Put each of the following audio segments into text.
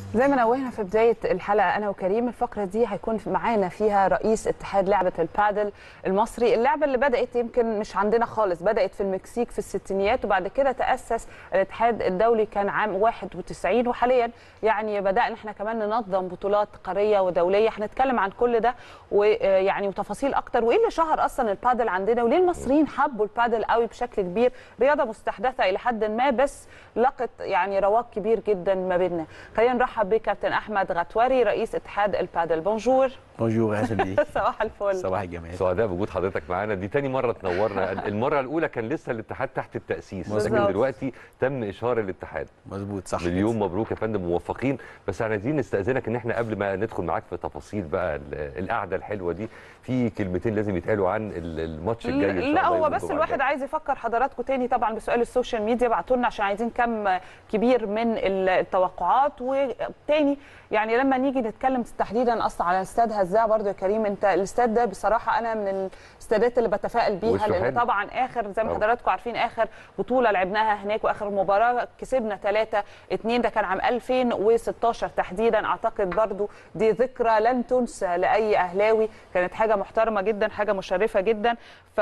زي ما نوهنا في بدايه الحلقه انا وكريم الفقره دي هيكون معانا فيها رئيس اتحاد لعبه البادل المصري اللعبه اللي بدات يمكن مش عندنا خالص بدات في المكسيك في الستينيات وبعد كده تاسس الاتحاد الدولي كان عام 91 وحاليا يعني بدانا احنا كمان ننظم بطولات قاريه ودوليه هنتكلم عن كل ده ويعني وتفاصيل اكتر وايه اللي شهر اصلا البادل عندنا وليه المصريين حبوا البادل قوي بشكل كبير رياضه مستحدثه الى حد ما بس لقت يعني رواج كبير جدا ما بيننا خلينا نرحب بكابتن احمد غتوري رئيس اتحاد البادل بونجور بونجور اهلا بيك صباح الفل صباح الجمال سعداء بوجود حضرتك معانا دي تاني مره تنورنا المره الاولى كان لسه الاتحاد تحت التاسيس مظبوط. لكن دلوقتي تم اشهار الاتحاد مظبوط صح مليون مبروك يا فندم موفقين بس احنا عايزين نستاذنك ان احنا قبل ما ندخل معاك في تفاصيل بقى ال- القعده الحلوه دي في كلمتين لازم يتقالوا عن ال- الماتش الجاي إن شاء لا الله هو يوم بس الجمعة الواحد الجاي. عايز يفكر حضراتكم تاني طبعا بسؤال السوشيال ميديا بعتوا لنا عشان عايزين كم كبير من التوقعات وتاني يعني لما نيجي نتكلم تحديدا اصلا على استاد هزاع برضو يا كريم انت الاستاد ده بصراحه انا من الاستادات اللي بتفائل بيها وشه لان حلو. طبعا اخر زي ما طبعا. حضراتكم عارفين اخر بطوله لعبناها هناك واخر مباراه كسبنا 3 2 ده كان عام 2016 تحديدا اعتقد برضو دي ذكرى لن تنسى لاي اهلاوي كانت حاجه محترمه جدا حاجه مشرفه جدا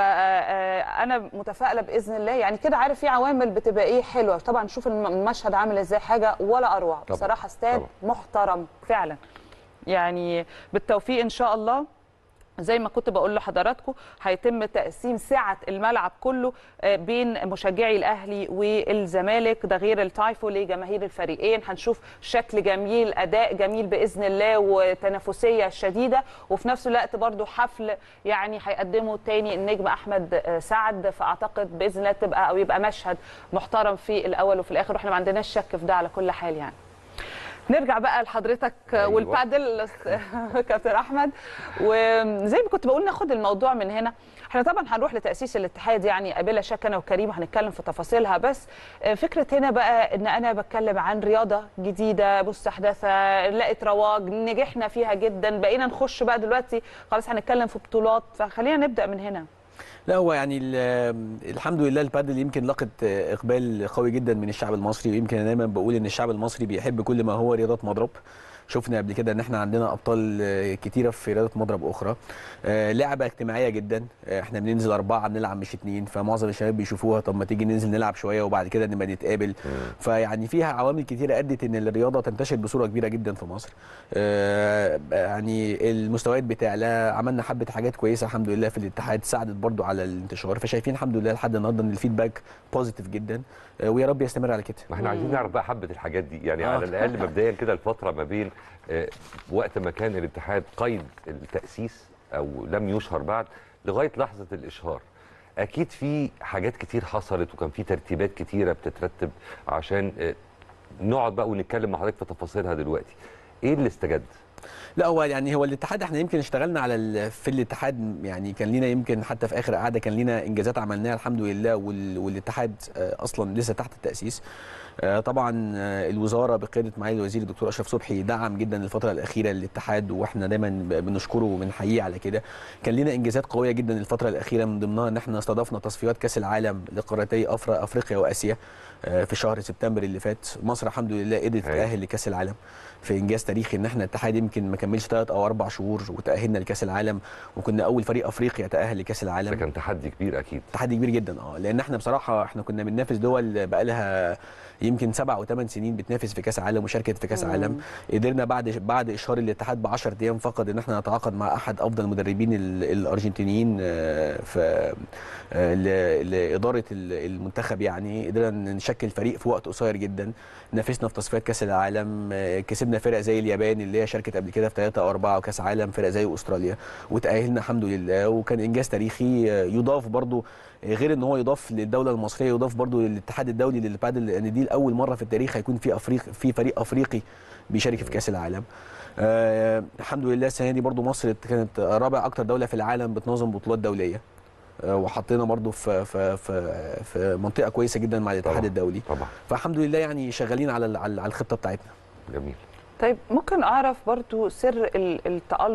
فانا متفائله باذن الله يعني كده عارف في عوامل بتبقى ايه حلوه طبعا شوف الم- المشهد عامل ازاي حاجه ولا اروع طبعا. بصراحه استاد طبعا. محترم فعلا يعني بالتوفيق ان شاء الله زي ما كنت بقول لحضراتكم هيتم تقسيم سعه الملعب كله آه، بين مشجعي الاهلي والزمالك ده غير التايفو لجماهير الفريقين هنشوف شكل جميل اداء جميل باذن الله وتنافسيه شديده وفي نفس الوقت برضو حفل يعني هيقدمه تاني النجم احمد آه، سعد فاعتقد باذن الله تبقى او يبقى مشهد محترم في الاول وفي الاخر واحنا ما عندناش شك في ده على كل حال يعني نرجع بقى لحضرتك أيوة. والبادل كابتن احمد وزي ما كنت بقول ناخد الموضوع من هنا احنا طبعا هنروح لتاسيس الاتحاد يعني بلا شك انا وكريم وهنتكلم في تفاصيلها بس فكره هنا بقى ان انا بتكلم عن رياضه جديده مستحدثه لقت رواج نجحنا فيها جدا بقينا نخش بقى دلوقتي خلاص هنتكلم في بطولات فخلينا نبدا من هنا لا هو يعني ال- الحمد لله البادل يمكن لقت اقبال قوي جدا من الشعب المصري ويمكن انا دايما بقول ان الشعب المصري بيحب كل ما هو رياضات مضرب شفنا قبل كده ان احنا عندنا ابطال آه، كتيره في رياضه مضرب اخرى آه، لعبه اجتماعيه جدا آه، احنا بننزل اربعه بنلعب مش اتنين فمعظم الشباب بيشوفوها طب ما تيجي ننزل نلعب شويه وبعد كده نبقى نتقابل فيعني فيها عوامل كتيره ادت ان الرياضه تنتشر بصوره كبيره جدا في مصر آه، يعني المستويات بتعلى عملنا حبه حاجات كويسه الحمد لله في الاتحاد ساعدت برضو على الانتشار فشايفين الحمد لله لحد النهارده ان الفيدباك بوزيتيف جدا آه، ويا رب يستمر على كده ما احنا عايزين نعرف بقى حبه الحاجات دي يعني آه. على الاقل مبدئيا كده الفتره ما بين آه، وقت ما كان الاتحاد قيد التاسيس او لم يشهر بعد لغايه لحظه الاشهار اكيد في حاجات كتير حصلت وكان في ترتيبات كتيره بتترتب عشان آه، نقعد بقى ونتكلم مع حضرتك في تفاصيلها دلوقتي ايه اللي استجد لا هو يعني هو الاتحاد احنا يمكن اشتغلنا على ال- في الاتحاد يعني كان لينا يمكن حتى في اخر قعده كان لينا انجازات عملناها الحمد لله وال- والاتحاد آه، اصلا لسه تحت التاسيس آه، طبعا آه، الوزاره بقياده معالي الوزير الدكتور اشرف صبحي دعم جدا الفتره الاخيره للاتحاد واحنا دايما ب- بنشكره وبنحييه على كده كان لينا انجازات قويه جدا الفتره الاخيره من ضمنها ان احنا استضفنا تصفيات كاس العالم لقارتي أفر- افريقيا واسيا آه، في شهر سبتمبر اللي فات مصر الحمد لله قدرت هاي. تاهل لكاس العالم في انجاز تاريخي ان احنا الاتحاد يمكن ما كملش ثلاث او اربع شهور وتاهلنا لكاس العالم وكنا اول فريق افريقيا تاهل لكاس ده العالم كان تحدي كبير اكيد تحدي كبير جدا اه لان احنا بصراحه احنا كنا بننافس دول بقى لها يمكن سبع او ثمان سنين بتنافس في كاس عالم وشاركت في كاس مم. عالم قدرنا بعد بعد اشهار الاتحاد ب 10 ايام فقط ان احنا نتعاقد مع احد افضل المدربين ال- الارجنتينيين آه، في آه، ل- لاداره ال- المنتخب يعني قدرنا نشكل فريق في وقت قصير جدا نافسنا في تصفيات كاس العالم آه، كسبنا فرق زي اليابان اللي هي شاركت قبل كده في ثلاثه او اربعه كاس عالم فرق زي استراليا وتاهلنا الحمد لله وكان انجاز تاريخي آه، يضاف برضو آه، غير ان هو يضاف للدوله المصريه يضاف برضو للاتحاد الدولي للبادل لان دي لاول مره في التاريخ هيكون في افريق في فريق افريقي بيشارك في كاس العالم آه الحمد لله السنه دي برضو مصر كانت رابع اكتر دوله في العالم بتنظم بطولات دوليه آه، وحطينا برضو في في في في منطقه كويسه جدا مع الاتحاد طبعاً. الدولي طبعا فالحمد لله يعني شغالين على ال- على على الخطه بتاعتنا جميل طيب ممكن اعرف برضو سر ال- التالق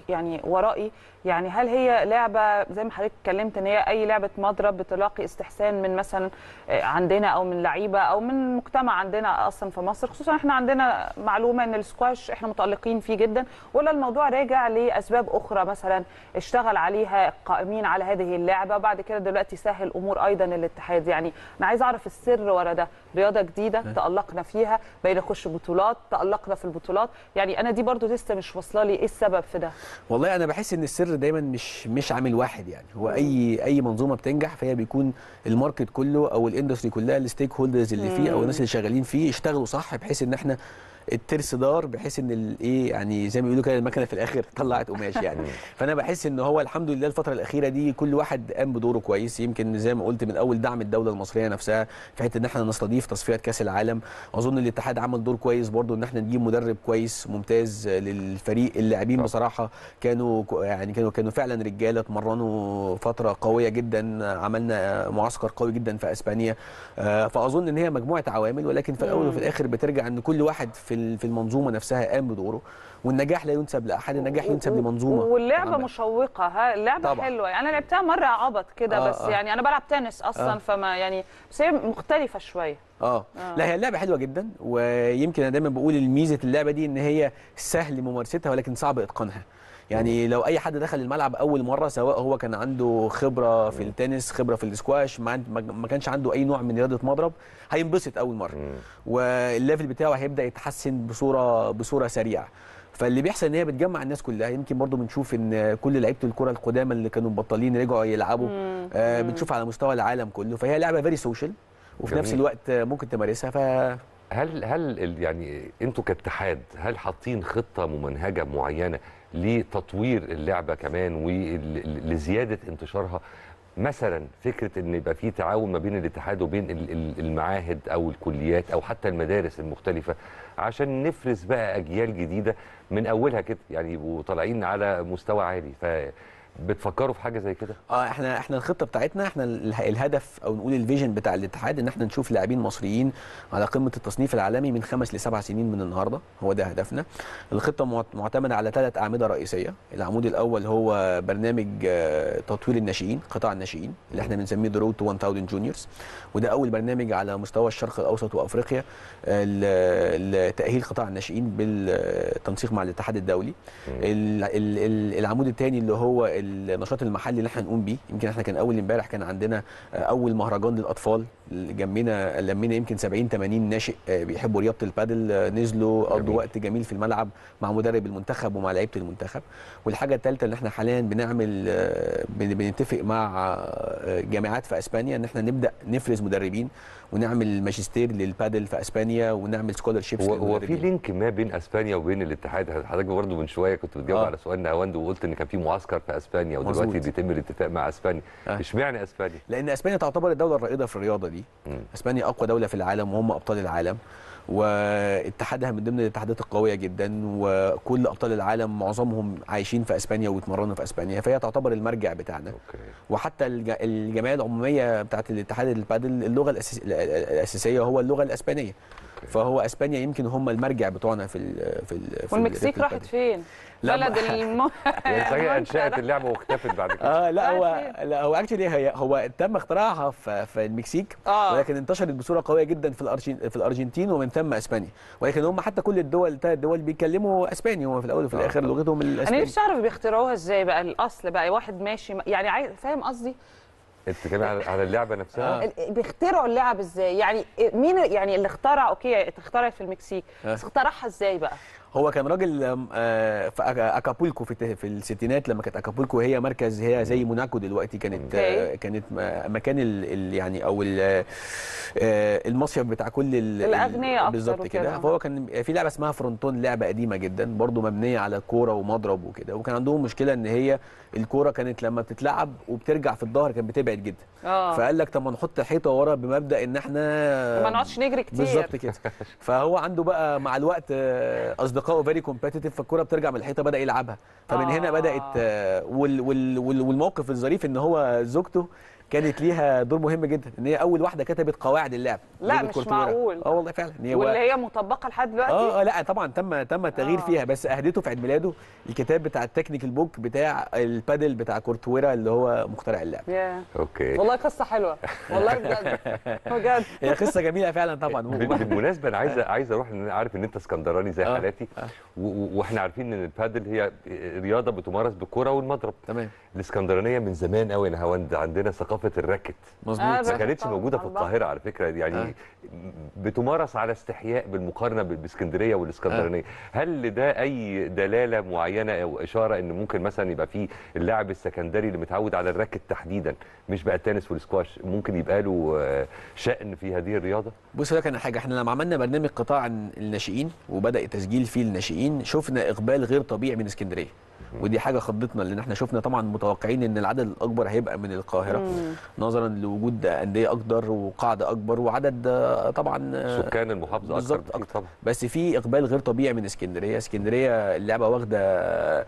يعني ورائي يعني هل هي لعبه زي ما حضرتك اتكلمت ان هي اي لعبه مضرب بتلاقي استحسان من مثلا آه، عندنا او من لعيبه او من مجتمع عندنا اصلا في مصر خصوصا احنا عندنا معلومه ان السكواش احنا متالقين فيه جدا ولا الموضوع راجع لاسباب اخرى مثلا اشتغل عليها قائمين على هذه اللعبه بعد كده دلوقتي سهل امور ايضا الاتحاد يعني انا عايز اعرف السر ورا ده رياضه جديده تالقنا فيها بقينا نخش بطولات تالقنا في البطولات يعني انا دي برضو لسه مش واصله لي ايه السبب في ده والله انا بحس ان السر دايما مش مش عامل واحد يعني هو اي اي منظومه بتنجح فهي بيكون الماركت كله او الاندستري كلها الستيك هولدرز اللي فيه او الناس اللي شغالين فيه يشتغلوا صح بحيث ان احنا الترس دار بحيث ان الايه يعني زي ما بيقولوا كده المكنه في الاخر طلعت قماش يعني فانا بحس ان هو الحمد لله الفتره الاخيره دي كل واحد قام بدوره كويس يمكن زي ما قلت من اول دعم الدوله المصريه نفسها في حته ان احنا نستضيف تصفيات كاس العالم اظن الاتحاد عمل دور كويس برضو ان احنا نجيب مدرب كويس ممتاز للفريق اللاعبين طبعا. بصراحه كانوا يعني كانوا كانوا فعلا رجاله اتمرنوا فتره قويه جدا عملنا معسكر قوي جدا في اسبانيا آه، فاظن ان هي مجموعه عوامل ولكن في الاول وفي الاخر بترجع ان كل واحد في ال- في المنظومه نفسها قام بدوره والنجاح لا ينسب لاحد النجاح ينسب لمنظومه واللعبه عمل. مشوقه ها اللعبه طبعا. حلوه يعني انا لعبتها مره عبط كده آه، بس آه. يعني انا بلعب تنس اصلا آه. فما يعني بس هي مختلفه شويه اه لا هي اللعبه حلوه جدا ويمكن انا دايما بقول ميزه اللعبه دي ان هي سهل ممارستها ولكن صعب اتقانها يعني لو اي حد دخل الملعب اول مره سواء هو كان عنده خبره في التنس خبره في الاسكواش ما, عند- ما ما كانش عنده اي نوع من رياضه مضرب هينبسط اول مره والليفل بتاعه هيبدا يتحسن بصوره بصوره سريعه فاللي بيحصل ان هي بتجمع الناس كلها يمكن برضو بنشوف ان كل لعيبه الكره القدامى اللي كانوا مبطلين رجعوا يلعبوا آه بنشوف على مستوى العالم كله فهي لعبه فيري سوشيال وفي جميل. نفس الوقت ممكن تمارسها ف هل هل ال- يعني انتوا كاتحاد هل حاطين خطه ممنهجه معينه لتطوير اللعبه كمان ولزياده انتشارها مثلا فكره ان يبقى في تعاون ما بين الاتحاد وبين ال- ال- المعاهد او الكليات او حتى المدارس المختلفه عشان نفرز بقى اجيال جديده من اولها كده يعني يبقوا طالعين على مستوى عالي فبتفكروا في حاجه زي كده اه احنا احنا الخطه بتاعتنا احنا اله- الهدف او نقول الفيجن بتاع الاتحاد ان احنا نشوف لاعبين مصريين على قمه التصنيف العالمي من خمس لسبع سنين من النهارده هو ده هدفنا الخطه معت- معتمده على ثلاث اعمده رئيسيه العمود الاول هو برنامج آه، تطوير الناشئين قطاع الناشئين اللي احنا بنسميه ذا رود تو 1000 جونيورز وده اول برنامج على مستوى الشرق الاوسط وافريقيا آه، ل- لتاهيل قطاع الناشئين بالتنسيق مع الاتحاد الدولي ال- ال- ال- العمود الثاني اللي هو النشاط المحلي اللي احنا نقوم بيه يمكن احنا كان اول امبارح كان عندنا آه، اول مهرجان للاطفال جمينا لمينا يمكن 70 80 ناشئ آه، بيحبوا رياضه البادل آه، نزلوا قضوا جميل. وقت جميل في الملعب مع مدرب المنتخب ومع لعيبه المنتخب والحاجه الثالثه اللي احنا حاليا بنعمل آه، بن- بنتفق مع آه، جامعات في اسبانيا ان احنا نبدا نفرز مدربين ونعمل ماجستير للبادل في اسبانيا ونعمل سكولرشيبس هو هو في لينك ما بين اسبانيا وبين الاتحاد حضرتك برضه من شويه كنت بتجاوب آه. على سؤال نهاوند وقلت ان كان في معسكر في اسبانيا ودلوقتي مظبوط. بيتم الاتفاق مع اسبانيا آه. اشمعنى اسبانيا لان اسبانيا تعتبر الدوله الرائده في الرياضه دي مم. اسبانيا اقوى دوله في العالم وهم ابطال العالم واتحادها من ضمن الاتحادات القويه جدا وكل ابطال العالم معظمهم عايشين في اسبانيا ويتمرنوا في اسبانيا فهي تعتبر المرجع بتاعنا اوكي وحتى الج- الجمعيه العموميه بتاعت الاتحاد البادل اللغه الأساس- الاساسيه هو اللغه الاسبانيه فهو اسبانيا يمكن هم المرجع بتوعنا في ال في ال في والمكسيك ال- راحت فين لا، بلد ما- الم... يعني صحيح المنشأ انشات ده. اللعبه واختفت بعد كده اه لا هو راحت لا هو اكشلي هي هو تم اختراعها في في المكسيك آه. ولكن انتشرت بصوره قويه جدا في الارجين في الارجنتين ومن ثم اسبانيا ولكن هم حتى كل الدول الثلاث دول بيتكلموا اسباني هم في الاول وفي آه. الاخر لغتهم انا الاسباني نفسي اعرف بيخترعوها ازاي بقى الاصل بقى واحد ماشي يعني عايز فاهم قصدي انت كمان على, على اللعبه نفسها ال- بيخترعوا اللعب ازاي يعني مين يعني اللي اخترع اوكي اتخترعت في المكسيك آه. بس اخترعها ازاي بقى هو كان راجل آم، آه، في أكا- اكابولكو في الت- في الستينات لما كانت اكابولكو هي مركز هي زي موناكو دلوقتي كانت آه، أوكي. كانت م- مكان ال ال يعني او ال- آه، المصيف بتاع كل ال- الأغنياء أكتر بالظبط وكده. كده فهو كان في لعبه اسمها فرونتون لعبه قديمه جدا برضو مبنيه على كوره ومضرب وكده وكان عندهم مشكله ان هي الكوره كانت لما بتتلعب وبترجع في الظهر كانت بتبعد جدا اه فقال لك طب ما نحط الحيطه ورا بمبدا ان احنا ما نقعدش نجري كتير بالظبط كده فهو عنده بقى مع الوقت آه، اصدقائه فيري كومبيتيتيف فالكوره بترجع من الحيطه بدا يلعبها فمن هنا آه. بدات آه، وال وال وال والموقف الظريف ان هو زوجته كانت ليها دور مهم جدا ان هي اول واحده كتبت قواعد اللعب لا، لعبة مش كورتورا. معقول. اه والله فعلا هي واللي هي مطبقه لحد دلوقتي اه اه لا طبعا تم تم التغيير آه. فيها بس اهدته في عيد ميلاده الكتاب بتاع التكنيكال بوك بتاع البادل بتاع كورتويرا اللي هو مخترع اللعب يا. اوكي والله قصه حلوه والله بجد بجد هي قصه جميله فعلا طبعا بال- بالمناسبه انا عايز عايز اروح لان انا عارف ان انت اسكندراني زي آه، حالاتي آه. و- و- واحنا عارفين ان البادل هي رياضه بتمارس بالكره والمضرب تمام الاسكندرانيه من زمان قوي يا هوند عندنا ثقافه الراكت آه، مظبوط ما الراكت كانتش طبعاً موجوده في على البحر. القاهره على فكره يعني آه. بتمارس على استحياء بالمقارنه ب- باسكندريه والاسكندرانيه هل لده اي دلاله معينه او اشاره ان ممكن مثلا يبقى في اللاعب السكندري اللي متعود على الراكت تحديدا مش بقى التنس والسكواش ممكن يبقى له آه، شأن في هذه الرياضه بص لك انا حاجه احنا لما عملنا برنامج قطاع الناشئين وبدا التسجيل فيه الناشئين شفنا اقبال غير طبيعي من اسكندريه ودي حاجه خضتنا لان احنا شفنا طبعا متوقعين ان العدد الاكبر هيبقى من القاهره مم. نظرا لوجود انديه اكتر وقاعده اكبر وعدد آه، طبعا آه، سكان المحافظه اكثر بالظبط بكتير أكتر. طبعا بس في اقبال غير طبيعي من اسكندريه اسكندريه اللعبه واخده آه،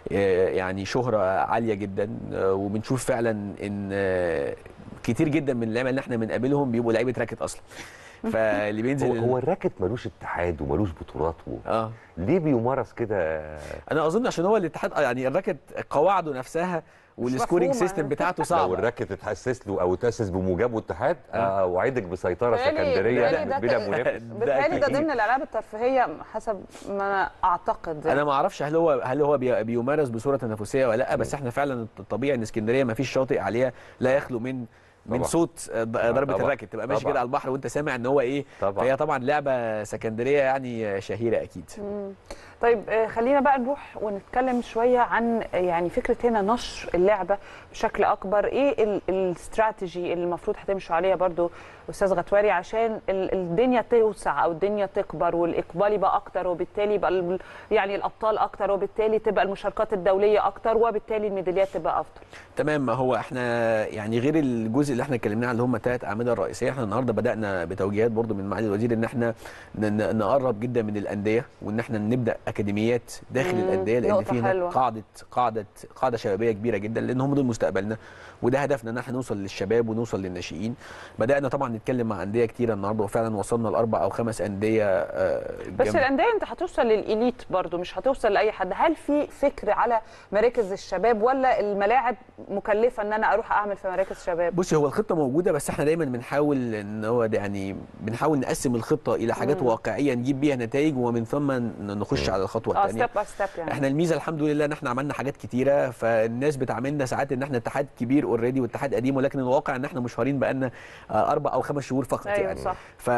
يعني شهره عاليه جدا آه، وبنشوف فعلا ان آه، كتير جدا من اللعيبه اللي احنا بنقابلهم بيبقوا لعيبه راكت اصلا فاللي بينزل هو, هو الراكت ملوش اتحاد وملوش بطولات و... اه ليه بيمارس كده انا اظن عشان هو الاتحاد آه، يعني الراكت قواعده نفسها والسكورينج مفهومة. سيستم بتاعته لو صعبه الراكت اتحسس له او تاسس بموجبه اتحاد آه. اوعدك بسيطره بيتهيألي- سكندريه بيتهيألي ده بلا ك- منافس بيتهيألي ده أكيد. ضمن الالعاب الترفيهيه حسب ما انا اعتقد انا ما اعرفش هل هو هل هو بي- بيمارس بصوره تنافسيه ولا لا بس احنا فعلا الطبيعي ان اسكندريه ما فيش شاطئ عليها لا يخلو من من طبعا. صوت آه، ض- ضربه طبعا. الراكت تبقى ماشي طبعا. كده على البحر وانت سامع ان هو ايه طبعا. فهي طبعا لعبه سكندريه يعني شهيره اكيد مم. طيب آه، خلينا بقى نروح ونتكلم شويه عن آه، يعني فكره هنا نشر اللعبه بشكل اكبر ايه ال- الاستراتيجي اللي المفروض هتمشوا عليها برضو استاذ غتواري عشان ال- الدنيا توسع او الدنيا تكبر والاقبال يبقى اكتر وبالتالي يبقى ال- يعني الابطال اكتر وبالتالي تبقى المشاركات الدوليه اكتر وبالتالي الميداليات تبقى افضل تمام ما هو احنا يعني غير الجزء اللي احنا اتكلمناه على اللي هم الثلاث اعمده الرئيسيه احنا النهارده بدانا بتوجيهات برضو من معالي الوزير ان احنا ن- ن- نقرب جدا من الانديه وان احنا نبدا اكاديميات داخل مم، الانديه لان نقطة في هناك حلوة. قاعده قاعده قاعده شبابيه كبيره جدا لان هم دول مستقبلنا وده هدفنا ان احنا نوصل للشباب ونوصل للناشئين بدانا طبعا نتكلم مع انديه كتيره النهارده وفعلا وصلنا لاربع او خمس انديه آه، بس جنب- الانديه انت هتوصل للإليت برضو مش هتوصل لاي حد هل في فكر على مراكز الشباب ولا الملاعب مكلفه ان انا اروح اعمل في مراكز شباب بصي هو الخطه موجوده بس احنا دايما بنحاول ان هو ده يعني بنحاول نقسم الخطه الى حاجات مم. واقعيه نجيب بيها نتائج ومن ثم ن- نخش مم. على الخطوه اه الثانيه ستيب باي ستيب يعني احنا الميزه الحمد لله ان احنا عملنا حاجات كتيره فالناس بتعاملنا ساعات ان احنا اتحاد كبير اوريدي واتحاد قديم ولكن الواقع ان احنا مشهورين بقالنا آه، اربع او خمس شهور فقط ايوه يعني صح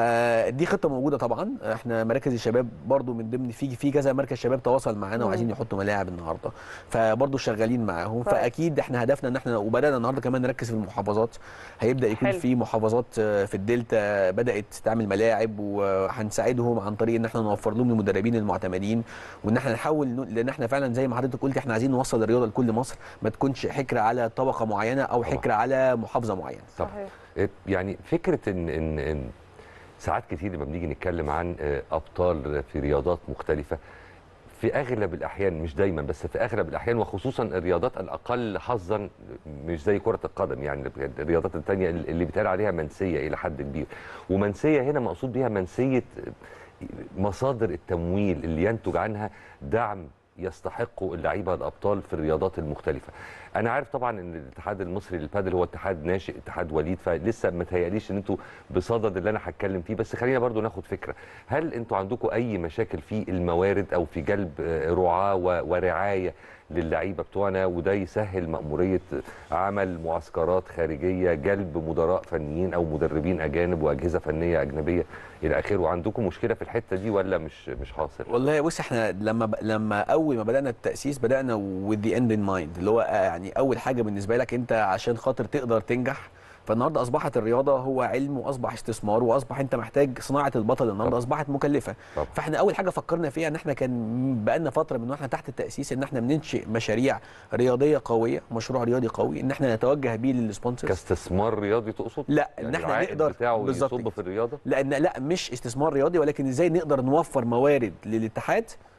فدي خطه موجوده طبعا احنا مراكز الشباب برضو من ضمن في في كذا مركز شباب تواصل معانا مم. وعايزين يحطوا ملاعب النهارده فبرضو شغالين معاهم كويس. فاكيد احنا هدفنا ان احنا وبدانا النهارده كمان نركز في المحافظات هيبدا يكون حلو. في محافظات آه، في الدلتا بدات تعمل ملاعب وهنساعدهم عن طريق ان احنا نوفر لهم المدربين المعتمدين وان احنا نحاول ن- لان احنا فعلا زي ما حضرتك قلت احنا عايزين نوصل الرياضه لكل مصر ما تكونش حكر على طبقه معينه او طبعا. حكر على محافظه معينه طبعا صحيح إيه، يعني فكره ان ان ان ساعات كتير لما بنيجي نتكلم عن آه، ابطال في رياضات مختلفه في اغلب الاحيان مش دايما بس في اغلب الاحيان وخصوصا الرياضات الاقل حظا مش زي كره القدم يعني الرياضات الثانيه اللي بيتقال عليها منسيه الى حد كبير ومنسيه هنا مقصود بيها منسيه مصادر التمويل اللي ينتج عنها دعم يستحقه اللعيبه الابطال في الرياضات المختلفه. انا عارف طبعا ان الاتحاد المصري للبادل هو اتحاد ناشئ اتحاد وليد فلسه ما تهيأليش ان انتوا بصدد اللي انا هتكلم فيه بس خلينا برضو ناخد فكره هل انتوا عندكم اي مشاكل في الموارد او في جلب آه، رعاه و- ورعايه للعيبه بتوعنا وده يسهل مأموريه عمل معسكرات خارجيه جلب مدراء فنيين او مدربين اجانب واجهزه فنيه اجنبيه الى اخره وعندكم مشكله في الحته دي ولا مش مش حاصل والله بص احنا لما ب... لما اول ما بدانا التاسيس بدانا with the end in mind اللي هو آه، يعني اول حاجه بالنسبه لك انت عشان خاطر تقدر تنجح فالنهارده اصبحت الرياضه هو علم واصبح استثمار واصبح انت محتاج صناعه البطل النهارده طبعا. اصبحت مكلفه طبعا. فاحنا اول حاجه فكرنا فيها ان احنا كان بقالنا فتره من واحنا تحت التاسيس ان احنا بننشئ مشاريع رياضيه قويه مشروع رياضي قوي ان احنا نتوجه بيه للسبونسرز كاستثمار رياضي تقصد؟ لا يعني ان احنا العائد نقدر بتاعه بالظبط يصب كده. في الرياضه؟ لان لا مش استثمار رياضي ولكن ازاي نقدر نوفر موارد للاتحاد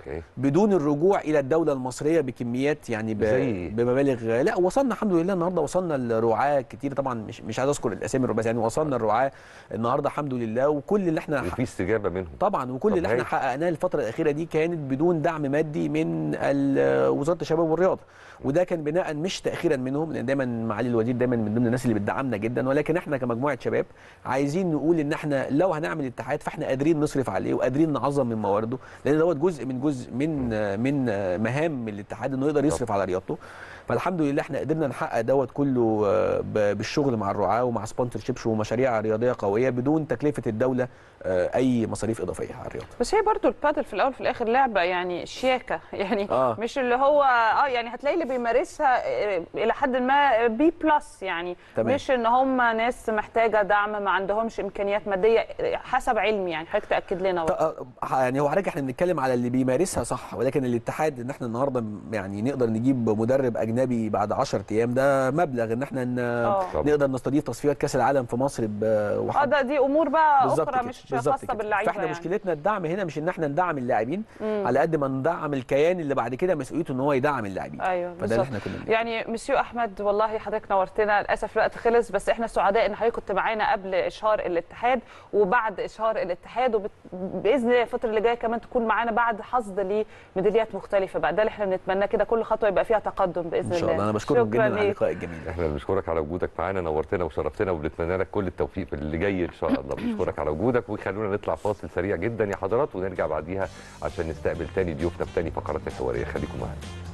اوكي بدون الرجوع الى الدوله المصريه بكميات يعني ب... زي إيه؟ بمبالغ لا وصلنا الحمد لله النهارده وصلنا لرعاه كتير طبعا مش مش عايز اذكر الاسامي بس يعني وصلنا الرعاه النهارده الحمد لله وكل اللي احنا وفي استجابه منهم طبعا وكل طب اللي احنا هايل. حققناه الفتره الاخيره دي كانت بدون دعم مادي من ال- وزاره الشباب والرياضه وده كان بناء مش تاخيرا منهم لان دايما معالي الوزير دايما من ضمن الناس اللي بتدعمنا جدا ولكن احنا كمجموعه شباب عايزين نقول ان احنا لو هنعمل اتحاد فاحنا قادرين نصرف عليه وقادرين نعظم من موارده لان دوت جزء من جزء من من مهام الاتحاد انه يقدر يصرف على رياضته فالحمد لله احنا قدرنا نحقق دوت كله آه، ب- بالشغل مع الرعاه ومع سبونسر شيبس ومشاريع رياضيه قويه بدون تكلفه الدوله آه، اي مصاريف اضافيه على الرياضه بس هي برضو البادل في الاول في الاخر لعبه يعني شياكه يعني آه. مش اللي هو اه يعني هتلاقي اللي بيمارسها آه، الى حد ما بي بلس يعني تمام. مش ان هم ناس محتاجه دعم ما عندهمش امكانيات ماديه آه، حسب علمي يعني حضرتك تاكد لنا ط- آه، يعني هو حضرتك احنا بنتكلم على اللي بيمارسها صح ولكن الاتحاد ان احنا النهارده م- يعني نقدر نجيب مدرب اجنبي بعد 10 ايام ده مبلغ ان احنا ن- اه طبعا. نقدر نستضيف تصفيات كاس العالم في مصر ب اه وحد ده دي امور بقى بالظبط اخرى كده، مش بالظبط خاصه كده. باللعيبه فاحنا يعني. مشكلتنا الدعم هنا مش ان احنا ندعم اللاعبين مم. على قد ما ندعم الكيان اللي بعد كده مسؤوليته ان هو يدعم اللاعبين ايوه فده اللي بالظبط احنا كنا بنعمله. يعني مسيو احمد والله حضرتك نورتنا للاسف الوقت خلص بس احنا سعداء ان حضرتك كنت معانا قبل اشهار الاتحاد وبعد اشهار الاتحاد وباذن الله الفتره اللي جايه كمان تكون معانا بعد حصد لميداليات مختلفه بقى ده اللي احنا بنتمناه كده كل خطوه يبقى فيها تقدم باذن ان شاء الله انا بشكرك شكراً جدا على ليك. اللقاء الجميل احنا بنشكرك على وجودك معانا نورتنا وشرفتنا وبنتمنى لك كل التوفيق في اللي جاي ان شاء الله بنشكرك على وجودك وخلونا نطلع فاصل سريع جدا يا حضرات ونرجع بعديها عشان نستقبل تاني ضيوفنا في تاني فقرات الحواريه خليكم معانا